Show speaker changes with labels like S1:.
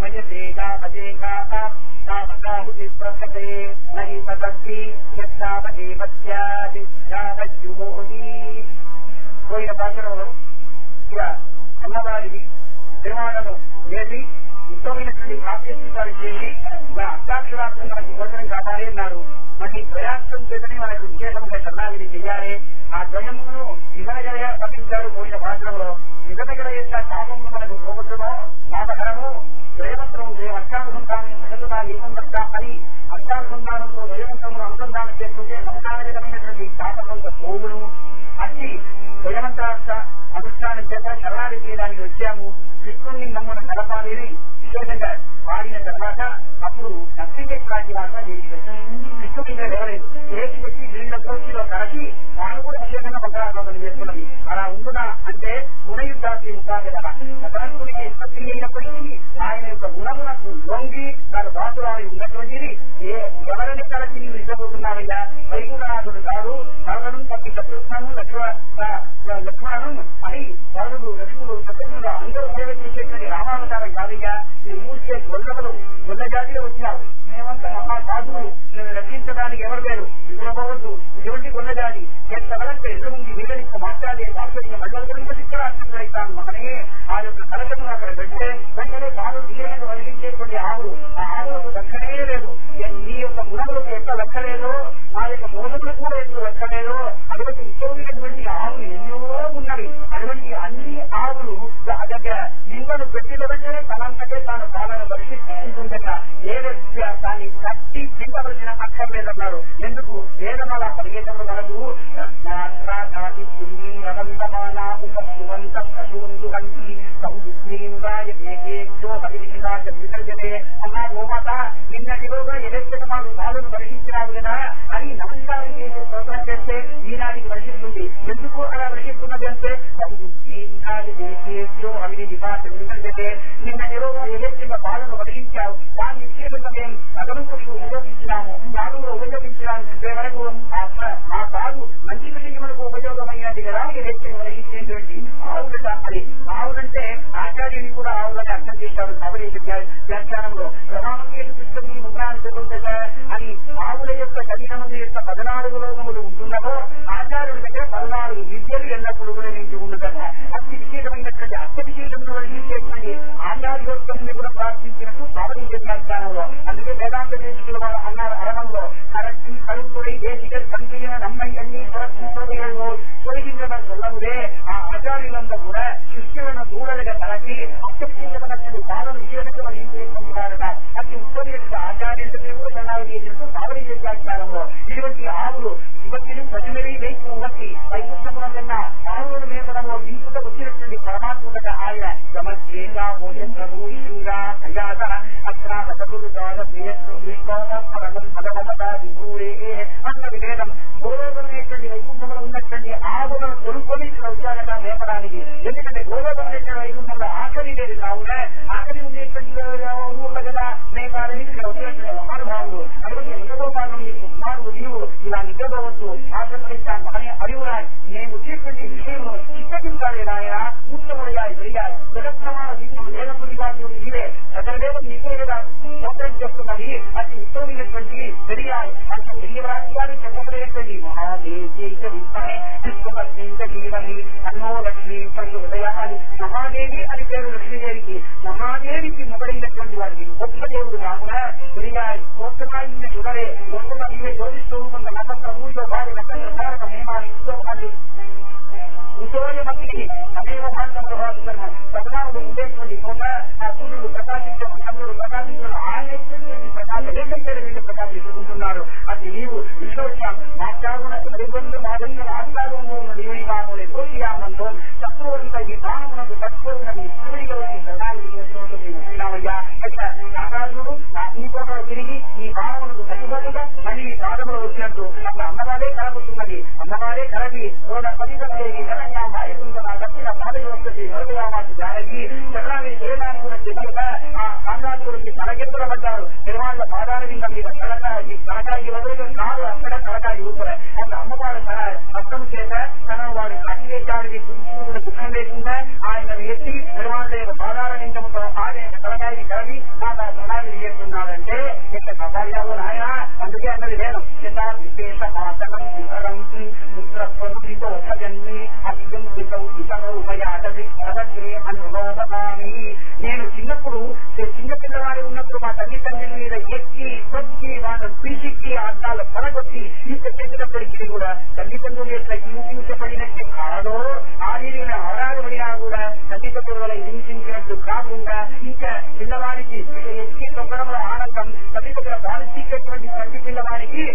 S1: జాయతే జాపదేకాః తావదాహుతి ప్రసతే నహి తదస్తి యత్తావదేవ స్యాత్ యావజ్జుహోతి పోయిన పాత్రలో ఇక అమ్మవారిని దేవాలను వేసి ఉత్తమైనటువంటి ప్రాప్తిస్తారు చేసి మన అష్టాక్షరార్థం మనకి భోజనం కావాలి అన్నారు మరి ప్రయాసం చేతనే మనకు విశేషంగా సన్నాగిరి చెయ్యాలి ఆ ద్వయమును నిజనగలయ పంపించారు పోయిన పాత్రలో నిజనగల యొక్క పాపము మనకు పోగొట్టడం మాటకరము ద్వయమంత్రం అష్టానుసంధానం జగతుగా నిబంధత అని అష్టానుసంధానంతో ద్వయమంత్రమును అనుసంధానం చేసుకుంటే సంతానగతమైనటువంటి శాపకంత పోవును అట్టి ద్వయమంత్రార్థ అనుష్ఠానం చేత శరణాగతి చేయడానికి వచ్చాము కృష్ణుని నమ్మున గడపాలి అని విశేషంగా పాడిన తర్వాత అప్పుడు నచ్చిందే ప్రాంతి వార్త కృష్ణుడి మీద లేవలేదు లేచి వచ్చి నీళ్ళ కోర్చిలో కరచి తాను కూడా విశేషంగా మంత్రార్థం చేస్తున్నది అలా ఉండునా అంటే గుణయుద్ధాన్ని ఉపాధి గతానికి ఉత్పత్తి అయినప్పటికీ ఆయన యొక్క గుణమునకు లొంగి తను బాసురాలి ఉన్నటువంటిది ఏ ఎవరిని కలచి నీవు ఇవ్వబోతున్నావయ్యా వైగుణనాథుడు కాదు సర్వను పట్టి శత్రుఘ్నను లక్ష్మణను అని వరుడు లక్ష్ముడు శత్రుఘ్నుడు అందరూ సేవ చేసేటువంటి రామావతారం కాదయ్యా ఈ మూసే గొల్లవలు గొల్ల జాతిలో వచ్చినావు మేమంతా మహా సాధువులు నేను రక్షించడానికి ఎవరు లేరు ఇవ్వబోవద్దు ఇటువంటి గొల్ల జాతి ఎంతవరంటే ఎదురుంది వీళ్ళనిక మాట్లాడే మాట్లాడిన మండల గురించి శిక్షరాష్ట్రం మనమే ఆ యొక్క కలకను అక్కడ పెడితే వెంటనే కాలు తీయలేదు వదిలించేటువంటి ఆవులు ఆ ఆవులకు దక్షిణే లేదు నీ యొక్క గుణములకు ఎంత లెక్కలేదో ఆ యొక్క మోసములకు కూడా ఎంత లెక్కలేదో అటువంటి ఇష్టమైనటువంటి ఆవులు ఎన్నో ఉన్నవి అటువంటి అన్ని ఆవులు దగ్గర నిందను పెట్టిన వెంటనే తనంతకే తాను పాలన పరిశీలించుకుంటుందట ఏ వ్యక్తి దాన్ని కట్టి పిండవలసిన అక్కర్లేదన్నారు ఎందుకు వేదమాల పరిగెత్తడం మనకు అన్నా గోమాత నిన్నటి రోజున ఎలక్షన్ మాకు పాలను పరిశీలించినావు కదా అని నమస్కారం చేసి స్తోత్రం చేస్తే ఈనాటికి పరిశీలిస్తుంది ఎందుకు అలా పరిశీలిస్తున్నది అంటే అవినీతి నిన్నటి రోజున ఎలక్షన్ పాలను పరిశీలించావు దాన్ని విశేషంగా మేము అదనంకు ఉపయోగించినాము నాలుగులో ఉపయోగించడానికి వరకు ఆ కాదు మంచి విషయములకు ఉపయోగమైనది కదా ఎలక్షన్ వహించేటువంటి ఆవులట అది ఆవులంటే ఆచార్యుని కూడా ఆవులని అర్థం చేశారు కబరి వ్యాఖ్యానంలో ప్రధానమైన కృష్ణుని ముఖాన్ని చెబుతుందట అని ఆవుల యొక్క శరీరం యొక్క పద్నాలుగు లోకములు ఉంటున్నదో ఆచార్యుడి దగ్గర పద్నాలుగు విద్యలు ఎల్లప్పుడూ కూడా నుంచి ఉండదట అతి విశేషమైనటువంటి అత్య విశేషంగా వర్ణించేటువంటి ఆచార్యోత్తముని కూడా ప్రార్థించినట్టు కబరి వ్యాఖ్యానంలో అందుకే వేదాంత దేశకుల వారు అన్నారు అరణంలో కరక్తి కలుపుడై దేశిక సంక్రియ నమ్మై అన్ని ప్రవర్తించబోయాడు తొలగించిన సొల్లముదే ఆ ఆచార్యులంతా కూడా శిష్యులను దూడలుగా తలచి అత్యక్షించబడినటువంటి పాలన విషయంలో వహించేసుకుంటున్నారట అతి ఉత్తమైన ఆచార్యుల దగ్గర కూడా జనాలు చేసినట్టు కబరి వ్యాఖ్యానంలో ఇటువంటి ఆవులు ఇవన్నీ పదిమిడి వేసి వచ్చి వైకుంఠముల కన్నా ఆవులను మేపడంలో దీంతో వచ్చినటువంటి పరమాత్మక ఆయన సమస్యంగా భోజనగా అజాత అస్త్రాల చదువు ద్వారా అన్నది వేదం గౌరవమైనటువంటి వైకుంఠంలో ఉన్నటువంటి ఆవులను కొనుక్కొని ఇక్కడ వచ్చారట మేపడానికి ఎందుకంటే గౌరవమైనటువంటి వైకుంఠంలో ఆఖరి లేదు కావున ఆఖరి ఉండేటువంటి ఊళ్ళ కదా మేపాలని ఇక్కడ వచ్చినటువంటి మహానుభావులు అటువంటి నిజగోపాలను నీకు కుమారుడు నీవు ఇలా నిజగవచ్చు ఆశ్రమించాను అని అడిగురా నేను వచ్చేటువంటి విషయంలో చిత్తగించాలి నాయన ఉత్తముడిగా తెలియాలి జగత్ప్రమాణ దీపం వేదముడిగా నీవే సకలదేవ నీకే కదా స్తోత్రం చేస్తున్నది అతి ఉత్తమైనటువంటి తెలియాలి అంటే తెలియరాజ్యాన్ని చెప్పబడేటువంటి మహాదేవీక విత్తనే విశ్వపత్నిక జీవని అన్నో లక్ష్మి ప్రచోదయాలి మహాదేవి అని పేరు లక్ష్మీదేవికి మహాదేవికి మొదలైనటువంటి వారికి గొప్ప దేవుడు కాకుండా తెలియాలి గొప్పమైన చూడలే గొప్పగా ఇవే జోడిస్తూ కొంత నమ్మక ఊళ్ళో వారి నమ్మక మేమానిస్తూ అది ఉదోయమతి అనేక భాగం ప్రభావితం పద్నాలుగు ఉండేటువంటి కొండ ఆ సూర్యుడు ప్రకాశించడం చంద్రుడు ప్రకాశించడం ఆయన ప్రకాశం లేకంటే రెండు ప్రకాశించుకుంటున్నారు అది నీవు విశ్వచ్చాం మాట్లాడునకు నిబంధన మాదంగా ఆశ్రాగంలో ఉన్న నీవుని కాకుండా తోసియామంతో శత్రువులంతా ఈ ప్రాణమునకు తట్టుకోవడం శివుడిగా వచ్చి ప్రధాని చేస్తున్నట్టు నేను వచ్చినామయ్యా ఉపయాటది సదస్సే అనుభవతామి నేను చిన్నప్పుడు చిన్న పిల్లవాడి ఉన్నప్పుడు మా తల్లిదండ్రుల మీద ఎక్కి తొక్కి వాళ్ళ పిసిక్కి అద్దాలు పడగొట్టి ఈత చేసినప్పటికీ కూడా తల్లిదండ్రులు యొక్క హింసించబడినట్టు కాదో ఆ రీతిగా అవరాగబడినా కూడా తల్లిదండ్రుల వల్ల హింసించినట్టు కాకుండా ఇంకా పిల్లవాడికి ఎక్కి తొక్కడంలో ఆనందం తల్లిదండ్రుల బాలిసినటువంటి ప్రతి పిల్లవాడికి